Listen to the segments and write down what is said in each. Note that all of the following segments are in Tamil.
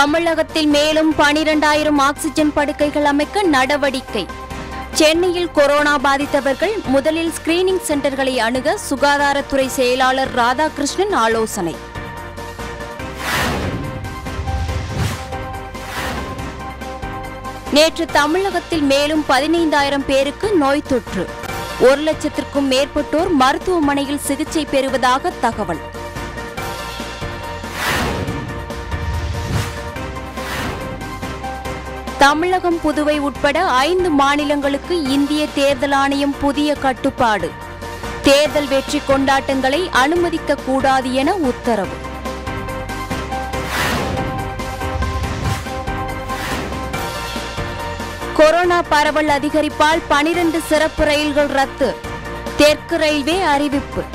தமிழகத்தில் மேலும் பனிரெண்டாயிரம் ஆக்சிஜன் படுக்கைகள் அமைக்க நடவடிக்கை சென்னையில் கொரோனா பாதித்தவர்கள் முதலில் ஸ்கிரீனிங் சென்டர்களை அணுக சுகாதாரத்துறை செயலாளர் ராதாகிருஷ்ணன் ஆலோசனை நேற்று தமிழகத்தில் மேலும் பதினைந்தாயிரம் பேருக்கு நோய் தொற்று ஒரு லட்சத்திற்கும் மேற்பட்டோர் மருத்துவமனையில் சிகிச்சை பெறுவதாக தகவல் தமிழகம் புதுவை உட்பட ஐந்து மாநிலங்களுக்கு இந்திய தேர்தல் ஆணையம் புதிய கட்டுப்பாடு தேர்தல் வெற்றி கொண்டாட்டங்களை அனுமதிக்க கூடாது என உத்தரவு கொரோனா பரவல் அதிகரிப்பால் பனிரண்டு சிறப்பு ரயில்கள் ரத்து தெற்கு ரயில்வே அறிவிப்பு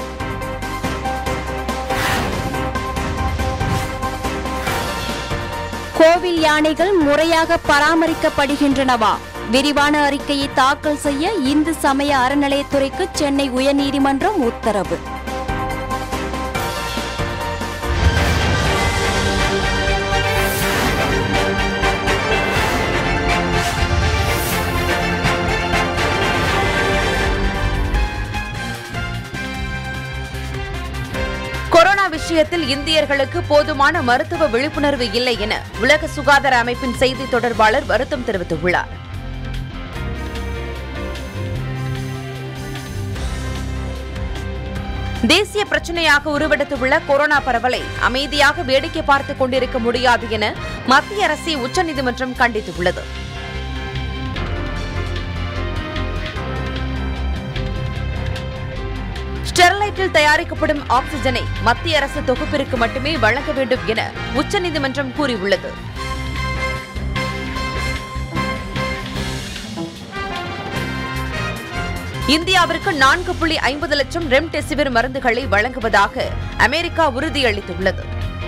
கோவில் யானைகள் முறையாக பராமரிக்கப்படுகின்றனவா விரிவான அறிக்கையை தாக்கல் செய்ய இந்து சமய அறநிலையத்துறைக்கு சென்னை உயர்நீதிமன்றம் உத்தரவு கொரோனா விஷயத்தில் இந்தியர்களுக்கு போதுமான மருத்துவ விழிப்புணர்வு இல்லை என உலக சுகாதார அமைப்பின் செய்தி தொடர்பாளர் வருத்தம் தெரிவித்துள்ளார் தேசிய பிரச்சனையாக உருவெடுத்துள்ள கொரோனா பரவலை அமைதியாக வேடிக்கை பார்த்துக் கொண்டிருக்க முடியாது என மத்திய அரசை உச்சநீதிமன்றம் கண்டித்துள்ளது ஸ்டெர்லைட்டில் தயாரிக்கப்படும் ஆக்சிஜனை மத்திய அரசு தொகுப்பிற்கு மட்டுமே வழங்க வேண்டும் என உச்சநீதிமன்றம் கூறியுள்ளது இந்தியாவிற்கு நான்கு புள்ளி ஐம்பது லட்சம் ரெம்டெசிவிர் மருந்துகளை வழங்குவதாக அமெரிக்கா உறுதியளித்துள்ளது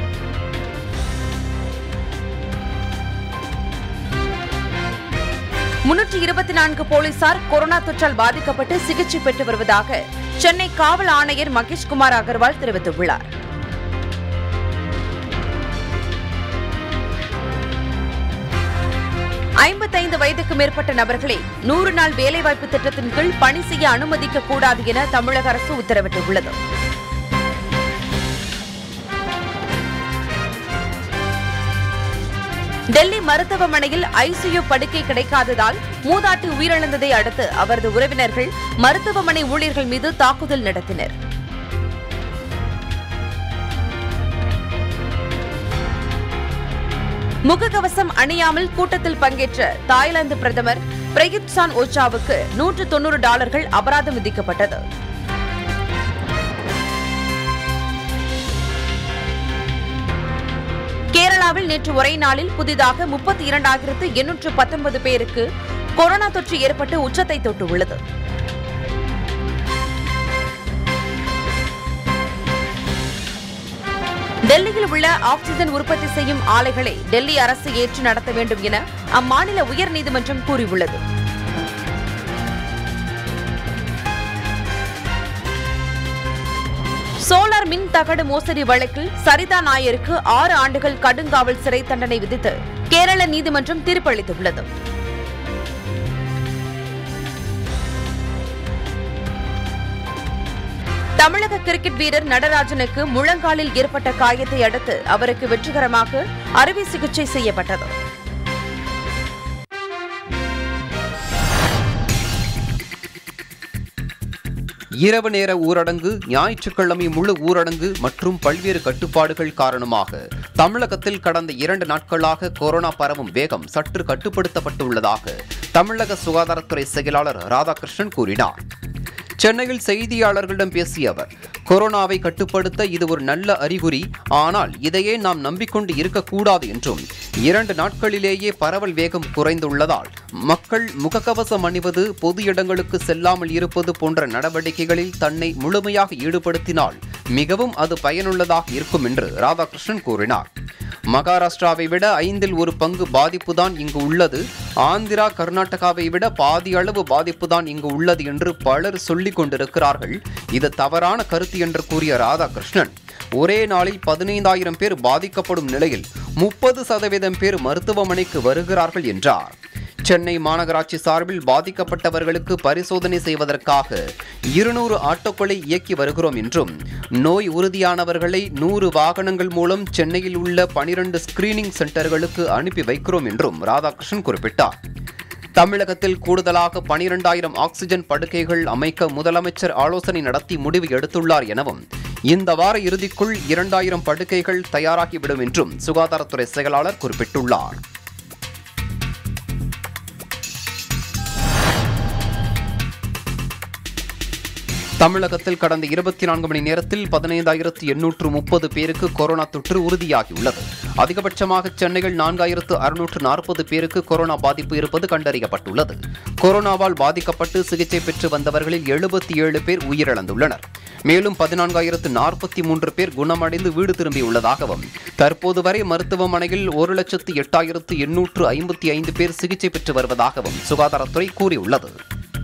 முன்னூற்று இருபத்தி நான்கு போலீசார் கொரோனா தொற்றால் பாதிக்கப்பட்டு சிகிச்சை பெற்று வருவதாக சென்னை காவல் ஆணையர் மகேஷ்குமார் அகர்வால் தெரிவித்துள்ளார் ஐம்பத்தைந்து வயதுக்கு மேற்பட்ட நபர்களை நூறு நாள் வேலைவாய்ப்பு திட்டத்தின் கீழ் பணி செய்ய அனுமதிக்க கூடாது என தமிழக அரசு உத்தரவிட்டுள்ளது டெல்லி மருத்துவமனையில் ஐசியு படுக்கை கிடைக்காததால் மூதாட்டி உயிரிழந்ததை அடுத்து அவரது உறவினர்கள் மருத்துவமனை ஊழியர்கள் மீது தாக்குதல் நடத்தினர் முகக்கவசம் அணியாமல் கூட்டத்தில் பங்கேற்ற தாய்லாந்து பிரதமர் பிரயுத் சான் ஓச்சாவுக்கு நூற்று தொன்னூறு டாலர்கள் அபராதம் விதிக்கப்பட்டது கேரளாவில் நேற்று ஒரே நாளில் புதிதாக முப்பத்தி இரண்டாயிரத்து எண்ணூற்று பத்தொன்பது பேருக்கு கொரோனா தொற்று ஏற்பட்டு உச்சத்தை தொட்டுள்ளது டெல்லியில் உள்ள ஆக்சிஜன் உற்பத்தி செய்யும் ஆலைகளை டெல்லி அரசு ஏற்று நடத்த வேண்டும் என அம்மாநில உயர்நீதிமன்றம் கூறியுள்ளது சோலார் மின் தகடு மோசடி வழக்கில் சரிதா நாயருக்கு ஆறு ஆண்டுகள் கடுங்காவல் சிறை தண்டனை விதித்து கேரள நீதிமன்றம் தீர்ப்பளித்துள்ளது தமிழக கிரிக்கெட் வீரர் நடராஜனுக்கு முழங்காலில் ஏற்பட்ட காயத்தை அடுத்து அவருக்கு வெற்றிகரமாக அறுவை சிகிச்சை செய்யப்பட்டது இரவு நேர ஊரடங்கு ஞாயிற்றுக்கிழமை முழு ஊரடங்கு மற்றும் பல்வேறு கட்டுப்பாடுகள் காரணமாக தமிழகத்தில் கடந்த இரண்டு நாட்களாக கொரோனா பரவும் வேகம் சற்று கட்டுப்படுத்தப்பட்டுள்ளதாக தமிழக சுகாதாரத்துறை செயலாளர் ராதாகிருஷ்ணன் கூறினார் சென்னையில் செய்தியாளர்களிடம் பேசிய அவர் கொரோனாவை கட்டுப்படுத்த இது ஒரு நல்ல அறிகுறி ஆனால் இதையே நாம் நம்பிக்கொண்டு இருக்கக்கூடாது என்றும் இரண்டு நாட்களிலேயே பரவல் வேகம் குறைந்துள்ளதால் மக்கள் முகக்கவசம் அணிவது பொது இடங்களுக்கு செல்லாமல் இருப்பது போன்ற நடவடிக்கைகளில் தன்னை முழுமையாக ஈடுபடுத்தினால் மிகவும் அது பயனுள்ளதாக இருக்கும் என்று ராதாகிருஷ்ணன் கூறினார் மகாராஷ்டிராவை விட ஐந்தில் ஒரு பங்கு பாதிப்பு தான் இங்கு உள்ளது ஆந்திரா கர்நாடகாவை விட பாதி அளவு பாதிப்பு தான் இங்கு உள்ளது என்று பலர் சொல்லிக் கொண்டிருக்கிறார்கள் இது தவறான கருத்து என்று கூறிய ராதாகிருஷ்ணன் ஒரே நாளில் பதினைந்தாயிரம் பேர் பாதிக்கப்படும் நிலையில் முப்பது சதவீதம் பேர் மருத்துவமனைக்கு வருகிறார்கள் என்றார் சென்னை மாநகராட்சி சார்பில் பாதிக்கப்பட்டவர்களுக்கு பரிசோதனை செய்வதற்காக இருநூறு ஆட்டோக்களை இயக்கி வருகிறோம் என்றும் நோய் உறுதியானவர்களை நூறு வாகனங்கள் மூலம் சென்னையில் உள்ள பனிரெண்டு ஸ்கிரீனிங் சென்டர்களுக்கு அனுப்பி வைக்கிறோம் என்றும் ராதாகிருஷ்ணன் குறிப்பிட்டார் தமிழகத்தில் கூடுதலாக பனிரெண்டாயிரம் ஆக்சிஜன் படுக்கைகள் அமைக்க முதலமைச்சர் ஆலோசனை நடத்தி முடிவு எடுத்துள்ளார் எனவும் இந்த வார இறுதிக்குள் இரண்டாயிரம் படுக்கைகள் தயாராகிவிடும் என்றும் சுகாதாரத்துறை செயலாளர் குறிப்பிட்டுள்ளார் தமிழகத்தில் கடந்த இருபத்தி நான்கு மணி நேரத்தில் பதினைந்தாயிரத்து எண்ணூற்று முப்பது பேருக்கு கொரோனா தொற்று உறுதியாகியுள்ளது அதிகபட்சமாக சென்னையில் நான்காயிரத்து அறுநூற்று நாற்பது பேருக்கு கொரோனா பாதிப்பு இருப்பது கண்டறியப்பட்டுள்ளது கொரோனாவால் பாதிக்கப்பட்டு சிகிச்சை பெற்று வந்தவர்களில் எழுபத்தி ஏழு பேர் உயிரிழந்துள்ளனர் மேலும் பதினான்காயிரத்து நாற்பத்தி மூன்று பேர் குணமடைந்து வீடு திரும்பியுள்ளதாகவும் தற்போது வரை மருத்துவமனையில் ஒரு லட்சத்து எட்டாயிரத்து எண்ணூற்று ஐம்பத்தி ஐந்து பேர் சிகிச்சை பெற்று வருவதாகவும் சுகாதாரத்துறை கூறியுள்ளது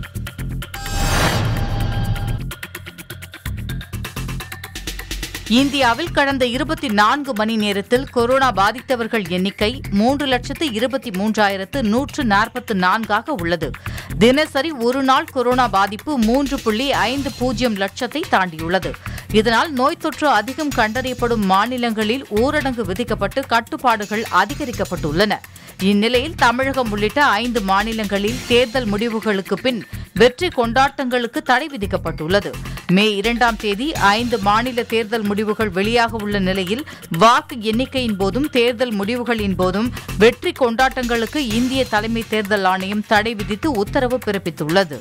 இந்தியாவில் கடந்த இருபத்தி நான்கு மணி நேரத்தில் கொரோனா பாதித்தவர்கள் எண்ணிக்கை மூன்று லட்சத்து இருபத்தி மூன்றாயிரத்து நூற்று நாற்பத்து நான்காக உள்ளது தினசரி ஒரு நாள் கொரோனா பாதிப்பு மூன்று புள்ளி ஐந்து பூஜ்ஜியம் லட்சத்தை தாண்டியுள்ளது இதனால் நோய் தொற்று அதிகம் கண்டறியப்படும் மாநிலங்களில் ஊரடங்கு விதிக்கப்பட்டு கட்டுப்பாடுகள் அதிகரிக்கப்பட்டுள்ளன இந்நிலையில் தமிழகம் உள்ளிட்ட ஐந்து மாநிலங்களில் தேர்தல் முடிவுகளுக்கு பின் வெற்றி கொண்டாட்டங்களுக்கு தடை விதிக்கப்பட்டுள்ளது மே இரண்டாம் தேதி ஐந்து மாநில தேர்தல் முடிவுகள் வெளியாக உள்ள நிலையில் வாக்கு எண்ணிக்கையின் போதும் தேர்தல் முடிவுகளின் போதும் வெற்றி கொண்டாட்டங்களுக்கு இந்திய தலைமை தேர்தல் ஆணையம் தடை விதித்து உத்தரவு பிறப்பித்துள்ளது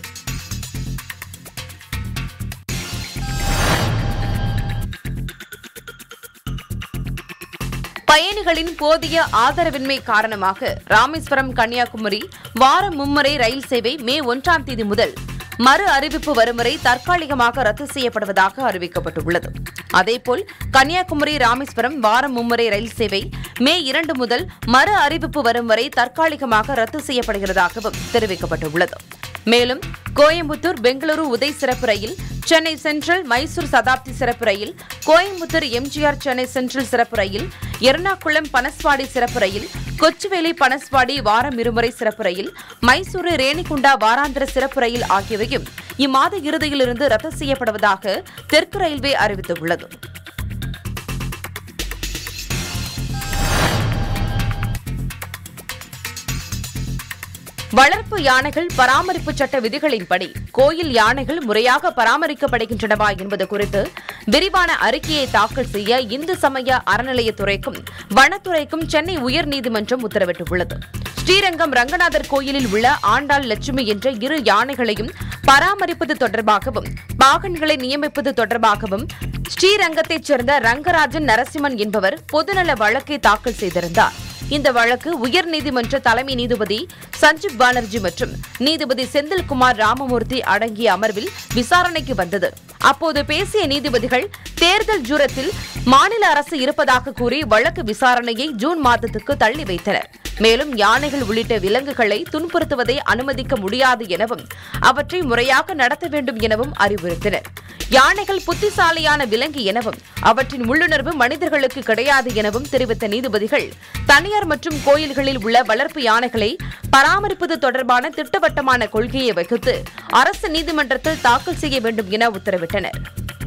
பயணிகளின் போதிய ஆதரவின்மை காரணமாக ராமேஸ்வரம் கன்னியாகுமரி வாரம் மும்முறை ரயில் சேவை மே ஒன்றாம் தேதி முதல் மறு அறிவிப்பு வரும் வரை தற்காலிகமாக ரத்து செய்யப்படுவதாக அறிவிக்கப்பட்டுள்ளது அதேபோல் கன்னியாகுமரி ராமேஸ்வரம் வாரம் மும்முறை ரயில் சேவை மே இரண்டு முதல் மறு அறிவிப்பு வரும் வரை தற்காலிகமாக ரத்து செய்யப்படுகிறதாகவும் தெரிவிக்கப்பட்டுள்ளது மேலும் கோயம்புத்தூர் பெங்களூரு உதய் சிறப்பு ரயில் சென்னை சென்ட்ரல் மைசூர் சதாப்தி சிறப்பு ரயில் கோயம்புத்தூர் எம்ஜிஆர் சென்னை சென்ட்ரல் சிறப்பு ரயில் எர்ணாகுளம் பனஸ்வாடி சிறப்பு ரயில் கொச்சுவேலி பனஸ்வாடி வாரம் இருமுறை சிறப்பு ரயில் மைசூரு ரேணிகுண்டா வாராந்திர சிறப்பு ரயில் ஆகியவையும் இம்மாத இறுதியிலிருந்து ரத்து செய்யப்படுவதாக தெற்கு ரயில்வே அறிவித்துள்ளது வளர்ப்பு யானைகள் பராமரிப்பு சட்ட விதிகளின்படி கோயில் யானைகள் முறையாக பராமரிக்கப்படுகின்றனவா என்பது குறித்து விரிவான அறிக்கையை தாக்கல் செய்ய இந்து சமய அறநிலையத்துறைக்கும் வனத்துறைக்கும் சென்னை உயர்நீதிமன்றம் உத்தரவிட்டுள்ளது ஸ்ரீரங்கம் ரங்கநாதர் கோயிலில் உள்ள ஆண்டாள் லட்சுமி என்ற இரு யானைகளையும் பராமரிப்பது தொடர்பாகவும் பாகன்களை நியமிப்பது தொடர்பாகவும் ஸ்ரீரங்கத்தைச் சேர்ந்த ரங்கராஜன் நரசிம்மன் என்பவர் பொதுநல வழக்கை தாக்கல் செய்திருந்தார் இந்த வழக்கு உயர்நீதிமன்ற தலைமை நீதிபதி சஞ்சீப் பானர்ஜி மற்றும் நீதிபதி செந்தில்குமார் ராமமூர்த்தி அடங்கிய அமர்வில் விசாரணைக்கு வந்தது அப்போது பேசிய நீதிபதிகள் தேர்தல் ஜூரத்தில் மாநில அரசு இருப்பதாக கூறி வழக்கு விசாரணையை ஜூன் மாதத்துக்கு தள்ளி வைத்தனர் மேலும் யானைகள் உள்ளிட்ட விலங்குகளை துன்புறுத்துவதை அனுமதிக்க முடியாது எனவும் அவற்றை முறையாக நடத்த வேண்டும் எனவும் அறிவுறுத்தினர் யானைகள் புத்திசாலியான விலங்கு எனவும் அவற்றின் உள்ளுணர்வு மனிதர்களுக்கு கிடையாது எனவும் தெரிவித்த நீதிபதிகள் தனியார் மற்றும் கோயில்களில் உள்ள வளர்ப்பு யானைகளை பராமரிப்பது தொடர்பான திட்டவட்டமான கொள்கையை வகுத்து அரசு நீதிமன்றத்தில் தாக்கல் செய்ய வேண்டும் என உத்தரவிட்டனர்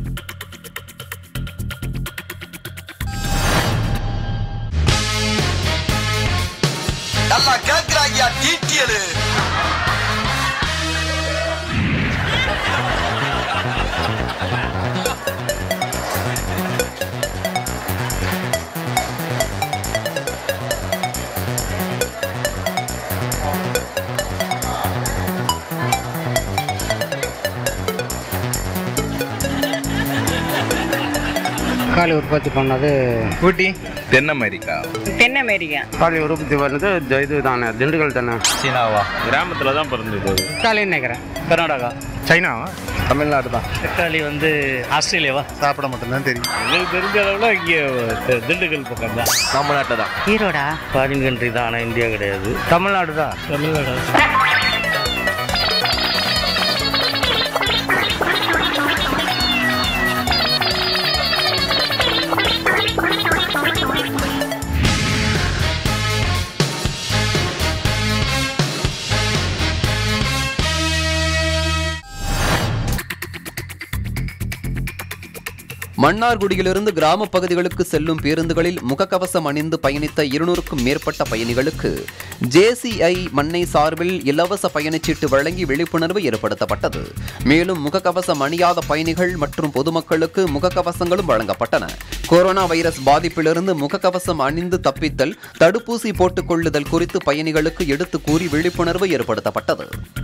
நல்லா கேக்குறாங்கயா டீட்டியலு தக்காளி உற்பத்தி பண்ணது ஊட்டி தென் அமெரிக்கா தென் அமெரிக்கா தக்காளி உற்பத்தி பண்ணது இது- இது தானே திண்டுக்கல் தானே சீனாவா கிராமத்துல தான் பிறந்தது தக்காளின்னு நினைக்கிறேன் கர்நாடகா சைனாவா தமிழ்நாடு தான் தக்காளி வந்து ஆஸ்திரேலியாவா சாப்பிட மட்டும்தான் தெரியும் எங்களுக்கு தெரிஞ்ச அளவில் இங்கே திண்டுக்கல் பக்கம் தான் நம்ம நாட்டில் தான் ஈரோடா ஃபாரின் கண்ட்ரி தான் ஆனால் இந்தியா கிடையாது தமிழ்நாடு தான் தமிழ்நாடு மன்னார்குடியிலிருந்து கிராம பகுதிகளுக்கு செல்லும் பேருந்துகளில் முகக்கவசம் அணிந்து பயணித்த இருநூறுக்கும் மேற்பட்ட பயணிகளுக்கு ஜேசிஐ மண்ணை சார்பில் இலவச பயணச்சீட்டு வழங்கி விழிப்புணர்வு ஏற்படுத்தப்பட்டது மேலும் முகக்கவசம் அணியாத பயணிகள் மற்றும் பொதுமக்களுக்கு முகக்கவசங்களும் வழங்கப்பட்டன கொரோனா வைரஸ் பாதிப்பிலிருந்து முகக்கவசம் அணிந்து தப்பித்தல் தடுப்பூசி போட்டுக் கொள்ளுதல் குறித்து பயணிகளுக்கு எடுத்து கூறி விழிப்புணர்வு ஏற்படுத்தப்பட்டது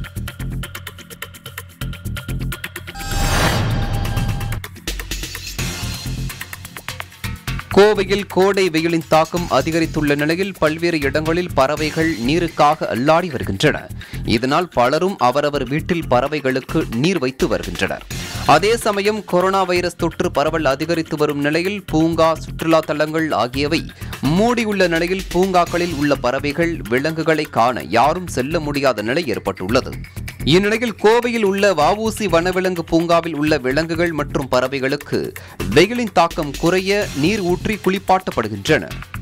கோவையில் கோடை வெயிலின் தாக்கம் அதிகரித்துள்ள நிலையில் பல்வேறு இடங்களில் பறவைகள் நீருக்காக அல்லாடி வருகின்றன இதனால் பலரும் அவரவர் வீட்டில் பறவைகளுக்கு நீர் வைத்து வருகின்றனர் அதே சமயம் கொரோனா வைரஸ் தொற்று பரவல் அதிகரித்து வரும் நிலையில் பூங்கா சுற்றுலா தலங்கள் ஆகியவை மூடியுள்ள நிலையில் பூங்காக்களில் உள்ள பறவைகள் விலங்குகளை காண யாரும் செல்ல முடியாத நிலை ஏற்பட்டுள்ளது இந்நிலையில் கோவையில் உள்ள வஉசி வனவிலங்கு பூங்காவில் உள்ள விலங்குகள் மற்றும் பறவைகளுக்கு வெயிலின் தாக்கம் குறைய நீர் ஊற்றி குளிப்பாட்டப்படுகின்றன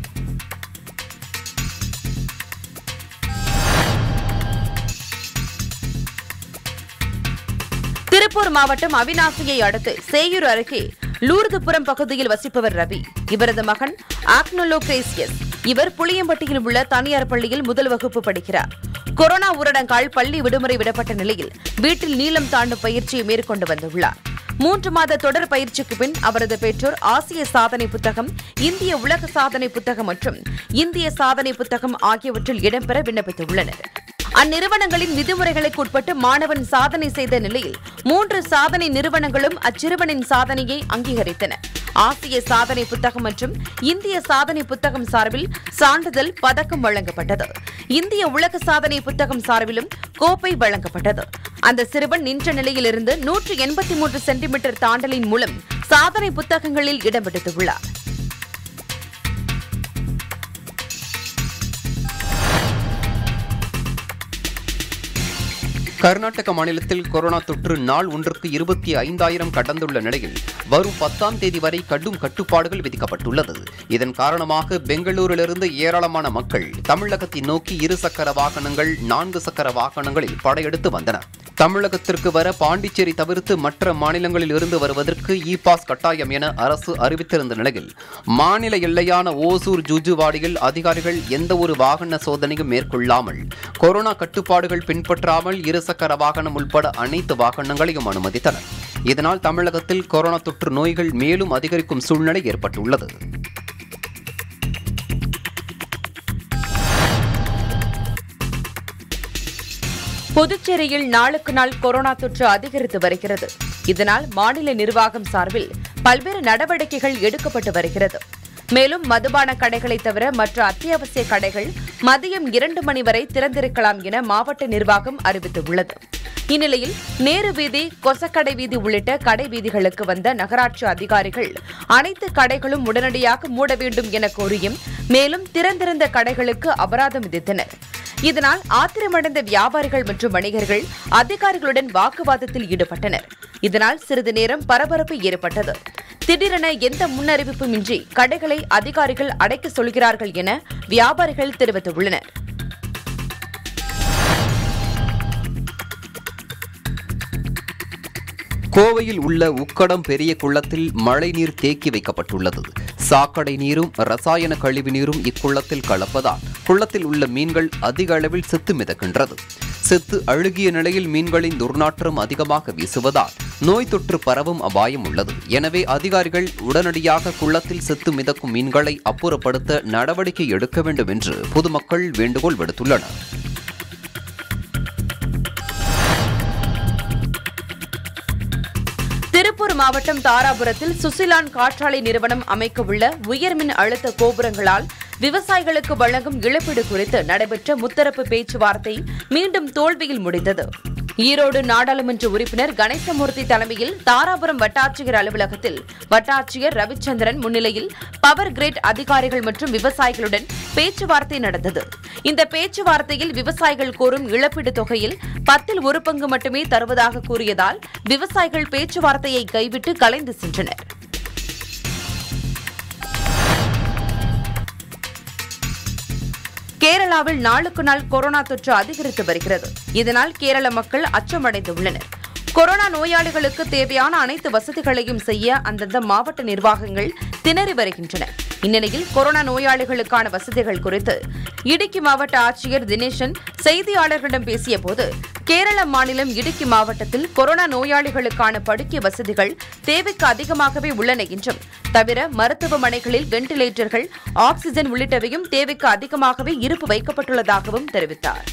திருப்பூர் மாவட்டம் அவிநாசியை அடுத்து சேயூர் அருகே லூர்துபுரம் பகுதியில் வசிப்பவர் ரவி இவரது மகன் ஆக்னோலோக்ரேசியஸ் இவர் புளியம்பட்டியில் உள்ள தனியார் பள்ளியில் முதல் வகுப்பு படிக்கிறார் கொரோனா ஊரடங்கால் பள்ளி விடுமுறை விடப்பட்ட நிலையில் வீட்டில் நீளம் தாண்டும் பயிற்சியை மேற்கொண்டு வந்துள்ளார் மூன்று மாத தொடர் பயிற்சிக்கு பின் அவரது பெற்றோர் ஆசிய சாதனை புத்தகம் இந்திய உலக சாதனை புத்தகம் மற்றும் இந்திய சாதனை புத்தகம் ஆகியவற்றில் இடம்பெற விண்ணப்பித்துள்ளனர் அந்நிறுவனங்களின் விதிமுறைகளுக்கு உட்பட்டு மாணவன் சாதனை செய்த நிலையில் மூன்று சாதனை நிறுவனங்களும் அச்சிறுவனின் சாதனையை அங்கீகரித்தன ஆசிய சாதனை புத்தகம் மற்றும் இந்திய சாதனை புத்தகம் சார்பில் சான்றிதழ் பதக்கம் வழங்கப்பட்டது இந்திய உலக சாதனை புத்தகம் சார்பிலும் கோப்பை வழங்கப்பட்டது அந்த சிறுவன் நின்ற நிலையிலிருந்து நூற்று எண்பத்தி மூன்று சென்டிமீட்டர் தாண்டலின் மூலம் சாதனை புத்தகங்களில் இடம் பிடித்துள்ளார் கர்நாடக மாநிலத்தில் கொரோனா தொற்று நாள் ஒன்றுக்கு இருபத்தி ஐந்தாயிரம் கடந்துள்ள நிலையில் வரும் பத்தாம் தேதி வரை கடும் கட்டுப்பாடுகள் விதிக்கப்பட்டுள்ளது இதன் காரணமாக பெங்களூரிலிருந்து ஏராளமான மக்கள் தமிழகத்தை நோக்கி இருசக்கர வாகனங்கள் நான்கு சக்கர வாகனங்களில் படையெடுத்து வந்தனர் தமிழகத்திற்கு வர பாண்டிச்சேரி தவிர்த்து மற்ற மாநிலங்களில் இருந்து வருவதற்கு இ பாஸ் கட்டாயம் என அரசு அறிவித்திருந்த நிலையில் மாநில எல்லையான ஓசூர் ஜூஜுவாடியில் அதிகாரிகள் எந்த ஒரு வாகன சோதனையும் மேற்கொள்ளாமல் கொரோனா கட்டுப்பாடுகள் பின்பற்றாமல் இருசக்கர வாகனம் உட்பட அனைத்து வாகனங்களையும் அனுமதித்தனர் இதனால் தமிழகத்தில் கொரோனா தொற்று நோய்கள் மேலும் அதிகரிக்கும் சூழ்நிலை ஏற்பட்டுள்ளது புதுச்சேரியில் நாளுக்கு நாள் கொரோனா தொற்று அதிகரித்து வருகிறது இதனால் மாநில நிர்வாகம் சார்பில் பல்வேறு நடவடிக்கைகள் எடுக்கப்பட்டு வருகிறது மேலும் மதுபான கடைகளை தவிர மற்ற அத்தியாவசிய கடைகள் மதியம் இரண்டு மணி வரை திறந்திருக்கலாம் என மாவட்ட நிர்வாகம் அறிவித்துள்ளது இந்நிலையில் நேரு வீதி கொசக்கடை வீதி உள்ளிட்ட கடை வீதிகளுக்கு வந்த நகராட்சி அதிகாரிகள் அனைத்து கடைகளும் உடனடியாக மூட வேண்டும் என கோரியும் மேலும் திறந்திருந்த கடைகளுக்கு அபராதம் விதித்தனர் இதனால் ஆத்திரமடைந்த வியாபாரிகள் மற்றும் வணிகர்கள் அதிகாரிகளுடன் வாக்குவாதத்தில் ஈடுபட்டனர் இதனால் சிறிது நேரம் பரபரப்பு ஏற்பட்டது திடீரென எந்த முன்னறிவிப்புமின்றி கடைகளை அதிகாரிகள் அடைக்க சொல்கிறார்கள் என வியாபாரிகள் தெரிவித்துள்ளனர் கோவையில் உள்ள உக்கடம் பெரிய குளத்தில் மழைநீர் தேக்கி வைக்கப்பட்டுள்ளது சாக்கடை நீரும் ரசாயன கழிவு நீரும் இக்குளத்தில் கலப்பதால் குளத்தில் உள்ள மீன்கள் அதிக அளவில் செத்து மிதக்கின்றது செத்து அழுகிய நிலையில் மீன்களின் துர்நாற்றம் அதிகமாக வீசுவதால் நோய் தொற்று பரவும் அபாயம் உள்ளது எனவே அதிகாரிகள் உடனடியாக குளத்தில் செத்து மிதக்கும் மீன்களை அப்புறப்படுத்த நடவடிக்கை எடுக்க வேண்டும் என்று பொதுமக்கள் வேண்டுகோள் விடுத்துள்ளனர் திருப்பூர் மாவட்டம் தாராபுரத்தில் சுசிலான் காற்றாலை நிறுவனம் அமைக்கவுள்ள உயர்மின் அழுத்த கோபுரங்களால் விவசாயிகளுக்கு வழங்கும் இழப்பீடு குறித்து நடைபெற்ற முத்தரப்பு பேச்சுவார்த்தை மீண்டும் தோல்வியில் முடிந்தது ஈரோடு நாடாளுமன்ற உறுப்பினர் கணேசமூர்த்தி தலைமையில் தாராபுரம் வட்டாட்சியர் அலுவலகத்தில் வட்டாட்சியர் ரவிச்சந்திரன் முன்னிலையில் பவர் கிரிட் அதிகாரிகள் மற்றும் விவசாயிகளுடன் பேச்சுவார்த்தை நடந்தது இந்த பேச்சுவார்த்தையில் விவசாயிகள் கோரும் இழப்பீடு தொகையில் பத்தில் ஒரு பங்கு மட்டுமே தருவதாக கூறியதால் விவசாயிகள் பேச்சுவார்த்தையை கைவிட்டு கலைந்து சென்றனர் கேரளாவில் நாளுக்கு நாள் கொரோனா தொற்று அதிகரித்து வருகிறது இதனால் கேரள மக்கள் அச்சமடைந்துள்ளனர் கொரோனா நோயாளிகளுக்கு தேவையான அனைத்து வசதிகளையும் செய்ய அந்தந்த மாவட்ட நிர்வாகங்கள் திணறி வருகின்றன இந்நிலையில் கொரோனா நோயாளிகளுக்கான வசதிகள் குறித்து இடுக்கி மாவட்ட ஆட்சியர் தினேசன் செய்தியாளர்களிடம் பேசியபோது கேரள மாநிலம் இடுக்கி மாவட்டத்தில் கொரோனா நோயாளிகளுக்கான படுக்கை வசதிகள் தேவைக்கு அதிகமாகவே உள்ளன என்றும் தவிர மருத்துவமனைகளில் வெண்டிலேட்டர்கள் ஆக்ஸிஜன் உள்ளிட்டவையும் தேவைக்கு அதிகமாகவே இருப்பு வைக்கப்பட்டுள்ளதாகவும் தெரிவித்தார்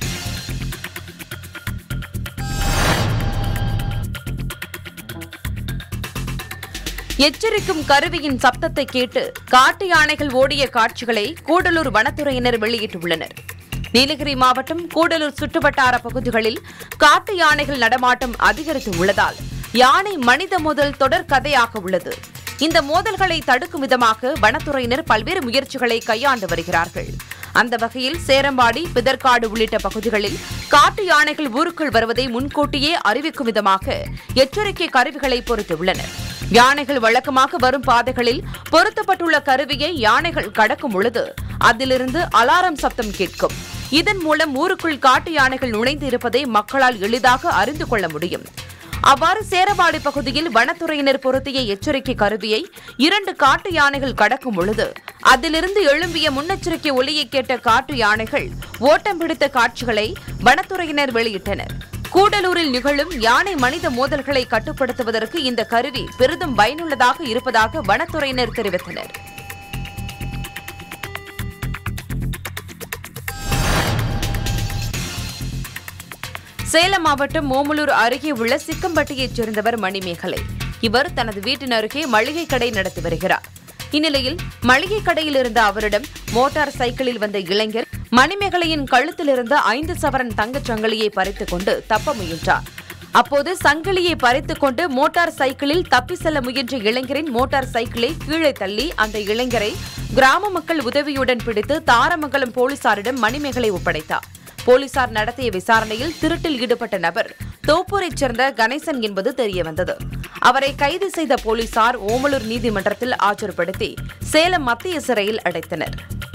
எச்சரிக்கும் கருவியின் சப்தத்தை கேட்டு காட்டு யானைகள் ஓடிய காட்சிகளை கூடலூர் வனத்துறையினர் வெளியிட்டுள்ளனர் நீலகிரி மாவட்டம் கூடலூர் சுற்றுவட்டார பகுதிகளில் காட்டு யானைகள் நடமாட்டம் அதிகரித்து உள்ளதால் யானை மனித மோதல் தொடர் கதையாக உள்ளது இந்த மோதல்களை தடுக்கும் விதமாக வனத்துறையினர் பல்வேறு முயற்சிகளை கையாண்டு வருகிறார்கள் அந்த வகையில் சேரம்பாடி பிதற்காடு உள்ளிட்ட பகுதிகளில் காட்டு யானைகள் ஊருக்குள் வருவதை முன்கூட்டியே அறிவிக்கும் விதமாக எச்சரிக்கை கருவிகளை பொருத்தியுள்ளனர் யானைகள் வழக்கமாக வரும் பாதைகளில் பொருத்தப்பட்டுள்ள கருவியை யானைகள் கடக்கும் பொழுது அதிலிருந்து அலாரம் சப்தம் கேட்கும் இதன் மூலம் ஊருக்குள் காட்டு யானைகள் நுழைந்து இருப்பதை மக்களால் எளிதாக அறிந்து கொள்ள முடியும் அவ்வாறு சேரவாடி பகுதியில் வனத்துறையினர் பொருத்திய எச்சரிக்கை கருவியை இரண்டு காட்டு யானைகள் கடக்கும் பொழுது அதிலிருந்து எழும்பிய முன்னெச்சரிக்கை ஒலியை கேட்ட காட்டு யானைகள் ஓட்டம் பிடித்த காட்சிகளை வனத்துறையினர் வெளியிட்டனர் கூடலூரில் நிகழும் யானை மனித மோதல்களை கட்டுப்படுத்துவதற்கு இந்த கருவி பெரிதும் பயனுள்ளதாக இருப்பதாக வனத்துறையினர் தெரிவித்தனர் சேலம் மாவட்டம் ஓமலூர் அருகே உள்ள சிக்கம்பட்டியைச் சேர்ந்தவர் மணிமேகலை இவர் தனது வீட்டின் அருகே மளிகை கடை நடத்தி வருகிறார் இந்நிலையில் மளிகை கடையில் இருந்த அவரிடம் மோட்டார் சைக்கிளில் வந்த இளைஞர் மணிமேகலையின் கழுத்திலிருந்த ஐந்து சவரன் தங்கச் சங்கிலியை பறித்துக் கொண்டு தப்ப முயன்றார் அப்போது சங்கிலியை பறித்துக் கொண்டு மோட்டார் சைக்கிளில் தப்பி செல்ல முயன்ற இளைஞரின் மோட்டார் சைக்கிளை கீழே தள்ளி அந்த இளைஞரை கிராம மக்கள் உதவியுடன் பிடித்து தாரமங்கலம் போலீசாரிடம் மணிமேகலை ஒப்படைத்தார் போலீசார் நடத்திய விசாரணையில் திருட்டில் ஈடுபட்ட நபர் தோப்பூரைச் சேர்ந்த கணேசன் என்பது தெரியவந்தது அவரை கைது செய்த போலீசார் ஓமலூர் நீதிமன்றத்தில் ஆஜர்படுத்தி சேலம் மத்திய சிறையில் அடைத்தனர்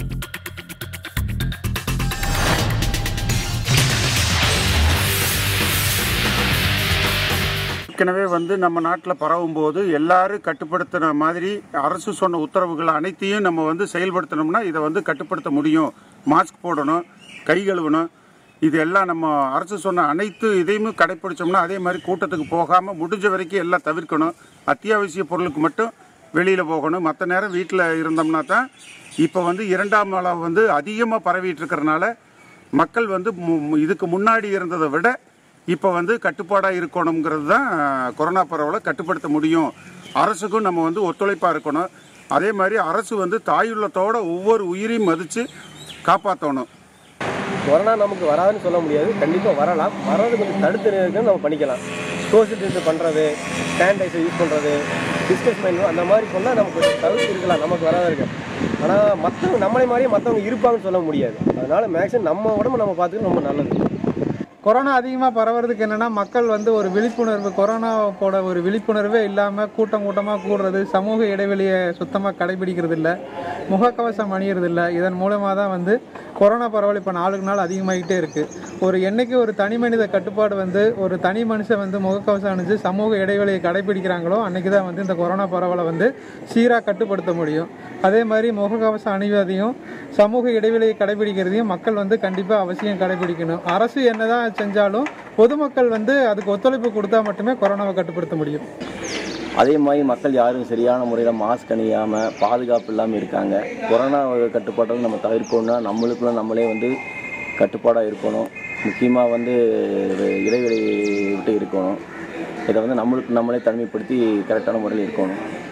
ஏற்கனவே வந்து நம்ம நாட்டில் பரவும் போது எல்லாரும் கட்டுப்படுத்தின மாதிரி அரசு சொன்ன உத்தரவுகள் அனைத்தையும் நம்ம வந்து செயல்படுத்தினோம்னா இதை வந்து கட்டுப்படுத்த முடியும் மாஸ்க் போடணும் கை கழுவணும் இது எல்லாம் நம்ம அரசு சொன்ன அனைத்து இதையுமே கடைப்பிடிச்சோம்னா அதே மாதிரி கூட்டத்துக்கு போகாமல் முடிஞ்ச வரைக்கும் எல்லாம் தவிர்க்கணும் அத்தியாவசிய பொருளுக்கு மட்டும் வெளியில் போகணும் மற்ற நேரம் வீட்டில் இருந்தோம்னா தான் இப்போ வந்து இரண்டாம் அலை வந்து அதிகமாக பரவிட்டு இருக்கிறனால மக்கள் வந்து மு- மு- இதுக்கு முன்னாடி இருந்ததை விட இப்போ வந்து கட்டுப்பாடாக இருக்கணுங்கிறது தான் கொரோனா பரவலை கட்டுப்படுத்த முடியும் அரசுக்கும் நம்ம வந்து ஒத்துழைப்பாக இருக்கணும் அதே மாதிரி அரசு வந்து தாயுள்ளத்தோட ஒவ்வொரு உயிரையும் மதித்து காப்பாற்றணும் கொரோனா நமக்கு வராதுன்னு சொல்ல முடியாது கண்டிப்பாக வரலாம் வர்றது கொஞ்சம் தடுத்து நிறுத்தம் நம்ம பண்ணிக்கலாம் சோசியல் டிஸ்டன்ஸ் பண்ணுறது சானிடைசர் யூஸ் பண்ணுறது டிஸ்கஸ் பண்ணுறது அந்த மாதிரி சொன்னால் நமக்கு கொஞ்சம் தவிர்த்து இருக்கலாம் நமக்கு வராத இருக்கு ஆனால் மற்றவங்க நம்மளை மாதிரியே மற்றவங்க இருப்பாங்கன்னு சொல்ல முடியாது அதனால் மேக்ஸிமம் நம்ம உடம்பு நம்ம பார்த்துக்கிறது ரொம்ப நல்லது கொரோனா அதிகமாக பரவுறதுக்கு என்னென்னா மக்கள் வந்து ஒரு விழிப்புணர்வு கொரோனாவோட ஒரு விழிப்புணர்வே இல்லாமல் கூட்டம் கூட்டமாக கூடுறது சமூக இடைவெளியை சுத்தமாக கடைபிடிக்கிறது இல்லை முகக்கவசம் அணியறது இல்லை இதன் மூலமாக தான் வந்து கொரோனா பரவல் இப்போ நாளுக்கு நாள் அதிகமாகிட்டே இருக்குது ஒரு என்னைக்கு ஒரு தனி மனித கட்டுப்பாடு வந்து ஒரு தனி மனுஷன் வந்து முகக்கவசம் அணிஞ்சு சமூக இடைவெளியை கடைபிடிக்கிறாங்களோ அன்றைக்கி தான் வந்து இந்த கொரோனா பரவலை வந்து சீராக கட்டுப்படுத்த முடியும் அதே மாதிரி முகக்கவசம் அணிவதையும் சமூக இடைவெளியை கடைபிடிக்கிறதையும் மக்கள் வந்து கண்டிப்பாக அவசியம் கடைபிடிக்கணும் அரசு என்னதான் செஞ்சாலும் பொதுமக்கள் வந்து அதுக்கு ஒத்துழைப்பு கொடுத்தா மட்டுமே கொரோனாவை கட்டுப்படுத்த முடியும் அதே மாதிரி மக்கள் யாரும் சரியான முறையில் மாஸ்க் அணியாமல் பாதுகாப்பு இல்லாமல் இருக்காங்க கொரோனா கட்டுப்பாட்டை நம்ம தவிர்க்கணும்னா நம்மளுக்குள்ள நம்மளே வந்து கட்டுப்பாடாக இருக்கணும் முக்கியமாக வந்து இடைவெளி விட்டு இருக்கணும் இதை வந்து நம்மளுக்கு நம்மளே தனிமைப்படுத்தி கரெக்டான முறையில் இருக்கணும்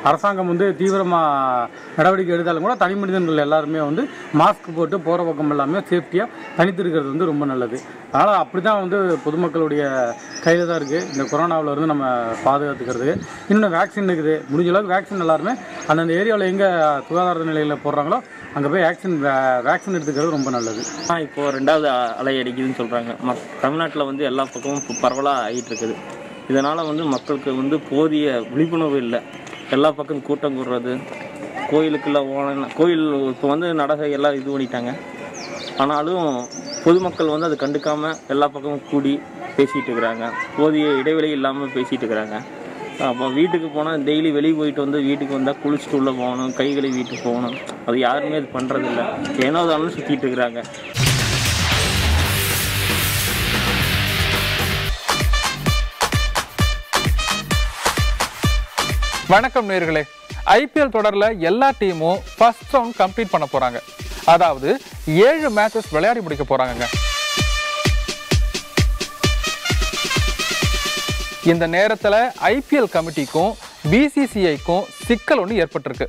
அரசாங்கம் வந்து தீவிரமாக நடவடிக்கை எடுத்தாலும் கூட தனி மனிதர்கள் எல்லாருமே வந்து மாஸ்க் போட்டு போகிற பக்கம் எல்லாமே சேஃப்டியாக தனித்து இருக்கிறது வந்து ரொம்ப நல்லது அதனால் அப்படி தான் வந்து பொதுமக்களுடைய கையில் தான் இருக்குது இந்த கொரோனாவில் இருந்து நம்ம பாதுகாத்துக்கிறது இன்னும் வேக்சின் இருக்குது முடிஞ்ச அளவுக்கு வேக்சின் எல்லாருமே அந்தந்த ஏரியாவில் எங்கே சுகாதார நிலையில் போடுறாங்களோ அங்கே போய் வேக்சின் வேக்சின் எடுத்துக்கிறது ரொம்ப நல்லது ஆ இப்போ ரெண்டாவது அலை அடிக்குதுன்னு சொல்கிறாங்க மக் தமிழ்நாட்டில் வந்து எல்லா பக்கமும் இப்போ பரவலாக ஆகிட்டு இருக்குது இதனால் வந்து மக்களுக்கு வந்து போதிய விழிப்புணர்வு இல்லை எல்லா பக்கம் கூட்டம் கூடுறது கோயிலுக்கெல்லாம் ஓன கோயில் இப்போ வந்து நடகை எல்லாம் இது பண்ணிட்டாங்க ஆனாலும் பொதுமக்கள் வந்து அதை கண்டுக்காமல் எல்லா பக்கமும் கூடி பேசிகிட்டு இருக்கிறாங்க போதிய இடைவெளி இல்லாமல் பேசிகிட்டு இருக்கிறாங்க அப்போ வீட்டுக்கு போனால் டெய்லி வெளியே போயிட்டு வந்து வீட்டுக்கு வந்தால் குளிச்சுட்டு உள்ளே போகணும் கை கழுவி வீட்டுக்கு போகணும் அது யாருமே இது பண்ணுறதில்ல ஏனோ தானும் சுற்றிட்டு இருக்கிறாங்க வணக்கம் நேர்களே ஐபிஎல் தொடர்ல எல்லா டீமும் ஃபர்ஸ்ட் ரவுண்ட் கம்ப்ளீட் பண்ண போறாங்க அதாவது ஏழு மேட்சஸ் விளையாடி முடிக்க போறாங்கங்க இந்த நேரத்துல ஐபிஎல் கமிட்டிக்கும் பிசிசிஐக்கும் சிக்கல் ஒன்று ஏற்பட்டிருக்கு